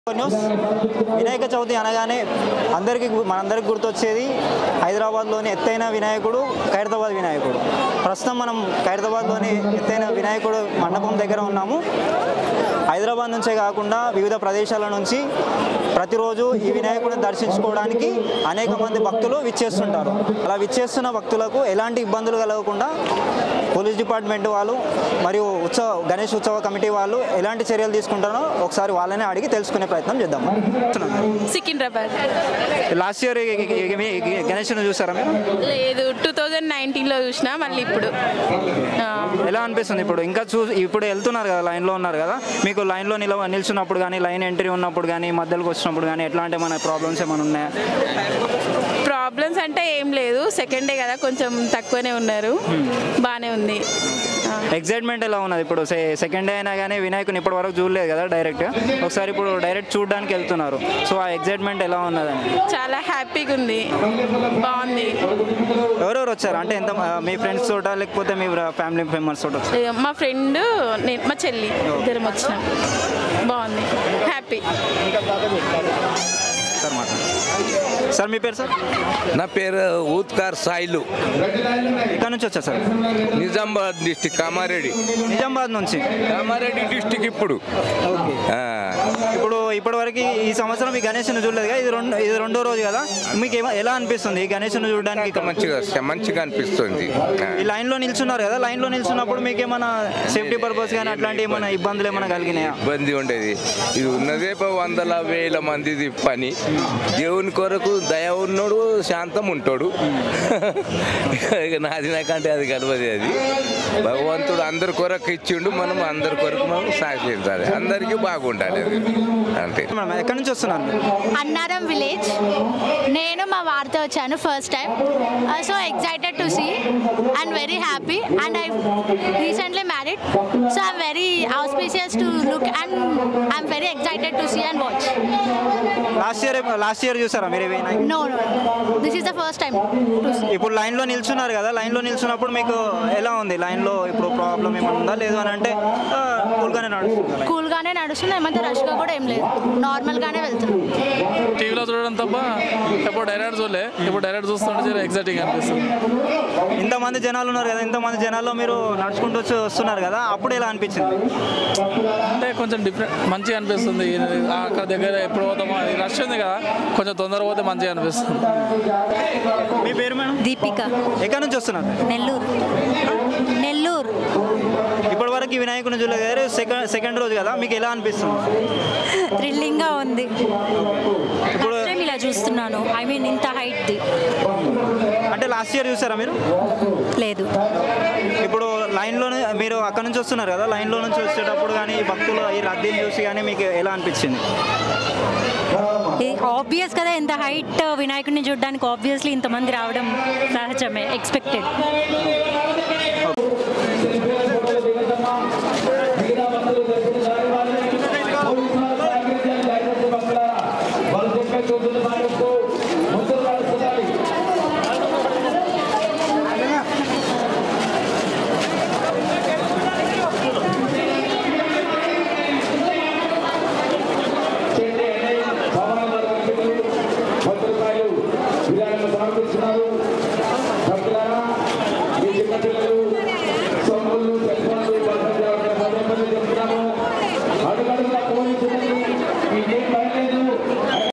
News Vinayaka Chavithi అనగానే అందరికీ గు- మనందరికి గుర్తొచ్చేది హైదరాబాద్లోని ఎత్తైన వినాయకుడు ఖైరతాబాద్ వినాయకుడు ప్రస్తుతం మనం ఖైరతాబాద్లోని ఎత్తైన వినాయకుడు మండపం దగ్గర ఉన్నాము హైదరాబాద్ నుంచే కాకుండా వివిధ ప్రదేశాల నుంచి ప్రతిరోజు ఈ వినాయకుడిని దర్శించుకోవడానికి అనేక మంది భక్తులు విచ్చేస్తుంటారు అలా విచ్చేస్తున్న భక్తులకు ఎలాంటి ఇబ్బందులు కలగకుండా పోలీస్ డిపార్ట్మెంట్ వాళ్ళు మరియు ఉత్సవ గణేష్ ఉత్సవ కమిటీ వాళ్ళు ఎలాంటి చర్యలు తీసుకుంటారో ఒకసారి వాళ్ళనే అడిగి తెలుసుకునే ప్రయత్నం చేద్దాం సికింద్రాబాద్ లాస్ట్ ఇయర్ గణేష్ను చూసారా మీరు లేదు టూ థౌజండ్ నైన్టీన్లో చూసిన మళ్ళీ ఇప్పుడు ఆ, ఎలా అనిపిస్తుంది ఇప్పుడు ఇంకా చూ ఇప్పుడు వెళ్తున్నారు కదా లైన్లో ఉన్నారు కదా మీకు లైన్లో నిలవ నిల్చున్నప్పుడు కానీ లైన్ ఎంట్రీ ఉన్నప్పుడు కానీ మధ్యలోకి వచ్చినప్పుడు కానీ ఎట్లాంటి మన ప్రాబ్లమ్స్ ఏమైనా ఉన్నాయా ప్రాబ్లమ్స్ అంటే ఏం లేదు సెకండ్ డే కదా కొంచెం తక్కువనే ఉన్నారు బాగానే ఉంది ఆ, ఎగ్జైట్మెంట్ ఎలా ఉన్నది ఇప్పుడు సెకండ్ డే అయినా కానీ వినాయకుని ఇప్పటి వరకు చూడలేదు కదా డైరెక్ట్ ఒకసారి ఇప్పుడు డైరెక్ట్ చూడడానికి వెళ్తున్నారు సో ఆ ఎగ్జైట్మెంట్ ఎలా ఉన్నదని చాలా హ్యాపీగా ఉంది బాగుంది ఎవరెవరు వచ్చారు అంటే ఎంత మీ ఫ్రెండ్స్ తోట లేకపోతే మీ ఫ్యామిలీ మెంబర్స్ తోట వచ్చారు ఏ, మా ఫ్రెండ్ నేను మా చెల్లి ఇద్దరం వచ్చినాం బాగుంది హ్యాపీ సార్ మాట్లాడండి సార్ మీ పేరు సార్ నా పేరు ఊత్కార్ సాయిలు ఇక్కడ నుంచి వచ్చారు సార్ నిజామాబాద్ డిస్టిక్ కామారెడ్డి నిజామాబాద్ నుంచి కామారెడ్డి డిస్టిక్ ఇప్పుడు ఓకే ఆ, ఇప్పుడు ఇప్పటివరకు ఈ సంవత్సరం ఈ గణేష్ను చూడలేదు కదా ఇది రెండు ఇది రెండో రోజు కదా మీకు ఏమ- ఎలా అనిపిస్తుంది ఈ గణేష్ను చూడడానికి ఇంకా మంచిగా మంచిగా అనిపిస్తుంది ఆ, ఈ లైన్లో నిల్చున్నారు కదా లైన్లో నిల్చున్నప్పుడు మీకు ఏమైనా సేఫ్టీ పర్పస్ కానీ అట్లాంటి ఏమైనా ఇబ్బందులు ఏమైనా కలిగినాయా ఇబ్బంది ఉండేది ఇది ఉన్నదే ప- వందల వేల మందిది పని దేవుని కొరకు దయ ఉన్నోడు శాంతం ఉంటాడు ఇక నాది నాకంటే అది కలవది అది భగవంతుడు అందరి కొరకు ఇచ్చిండు మనం అందరి కొరకు మనం సాగించాలి అందరికీ బాగుండాలి అది అంతే మేడం ఎక్కడి నుంచి వస్తున్నారు మీరు? అన్నారం విలేజ్ నేను మా వారితో వచ్చాను first time so excited to see and very happy and I recently married so I'm very auspicious to look and I'm very excited to see and watch last year last year చూసారా మీరు ఇవి నాకు? No no this is the first time to see ఇప్పుడు లైన్లో నిల్చున్నారు కదా లైన్లో నిల్చున్నప్పుడు మీకు ఎలా ఉంది లైన్లో ఇప్పుడు ప్రాబ్లం ఏమైనా ఉందా లేదు అని అంటే ఆ, కూల్గానే నడుస్తుంది line. కూల్గానే నడుస్తుంది ఏమంటే రష్గా కూడా ఏం లేదు నార్మల్గానే వెళ్తున్నాం టీవీలో చూడడం తప్ప ఎప్పుడు డైరెక్ట్ చూడలే ఇప్పుడు డైరెక్ట్ చూస్తుంటే చాలా ఎగ్జైటింగ్ అనిపిస్తుంది ఇంతమంది జనాలు ఉన్నారు కదా ఇంతమంది జనాల్లో మీరు నడుచుకుంటూ వచ్చి వస్తున్నారు కదా అప్పుడు ఎలా అనిపించింది అంటే కొంచెం డిఫరెంట్ మంచిగా అనిపిస్తుంది ఇది అక్కడ దగ్గర ఎప్పుడు పోతామో అది రష్ ఉంది కదా కొంచెం తొందరగా పోతే మంచిగా అనిపిస్తుంది మీ పేరు మేడం దీపిక ఎక్కడి నుంచి వస్తున్నారు నెల్లూరు నెల్లూరు ఇప్పటి వరకు ఈ వినాయకుని చూడలేదు కదా సెకండ్ సెకండ్ రోజు కదా మీకు ఎలా అనిపిస్తుంది థ్రిల్లింగ్గా ఉంది ఇప్పుడు First time ఇలా చూస్తున్నాను ఐ మీన్ ఇంత హైట్ది అంటే లాస్ట్ ఇయర్ చూసారా మీరు లేదు ఇప్పుడు లైన్లోనే మీరు అక్కడ నుంచి వస్తున్నారు కదా లైన్లో నుంచి వచ్చేటప్పుడు కానీ ఈ భక్తులు ఈ రద్దీని చూసి కానీ మీకు ఎలా అనిపించింది ఆబ్వియస్ కదా ఇంత హైట్ వినాయకుడిని చూడడానికి ఆబ్వియస్లీ ఇంతమంది రావడం సహజమే ఎక్స్పెక్టెడ్ వాళ్ళు చెప్పే చూపులు